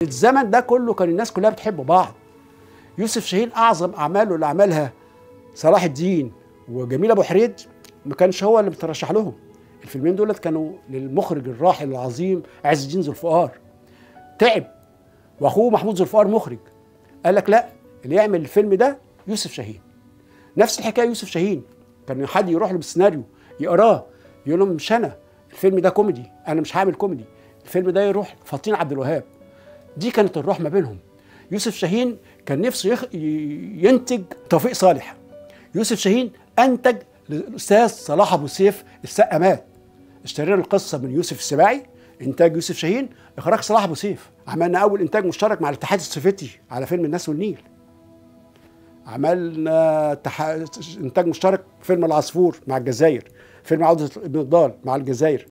الزمن ده كله كان الناس كلها بتحب بعض يوسف شاهين اعظم اعماله اللي عملها صلاح الدين وجميل ابو حريد ما كانش هو اللي بترشح لهم الفيلمين دولت كانوا للمخرج الراحل العظيم عز الدين ذو الفقار تعب واخوه محمود ذو الفقار مخرج قال لك لا اللي يعمل الفيلم ده يوسف شاهين نفس الحكايه يوسف شاهين كان حد يروح له بالسيناريو يقراه يقول لهم مش انا الفيلم ده كوميدي انا مش هعمل كوميدي الفيلم ده يروح فاطين عبد الوهاب دي كانت الروح ما بينهم يوسف شاهين كان نفسه يخ... ينتج توفيق صالح يوسف شاهين انتج للاستاذ صلاح ابو سيف السقا مات اشترينا القصه من يوسف السباعي انتاج يوسف شاهين اخراج صلاح ابو سيف عملنا اول انتاج مشترك مع الاتحاد السوفيتي على فيلم الناس والنيل عملنا تح... انتاج مشترك فيلم العصفور مع الجزائر فيلم عوده ابن الضال مع الجزائر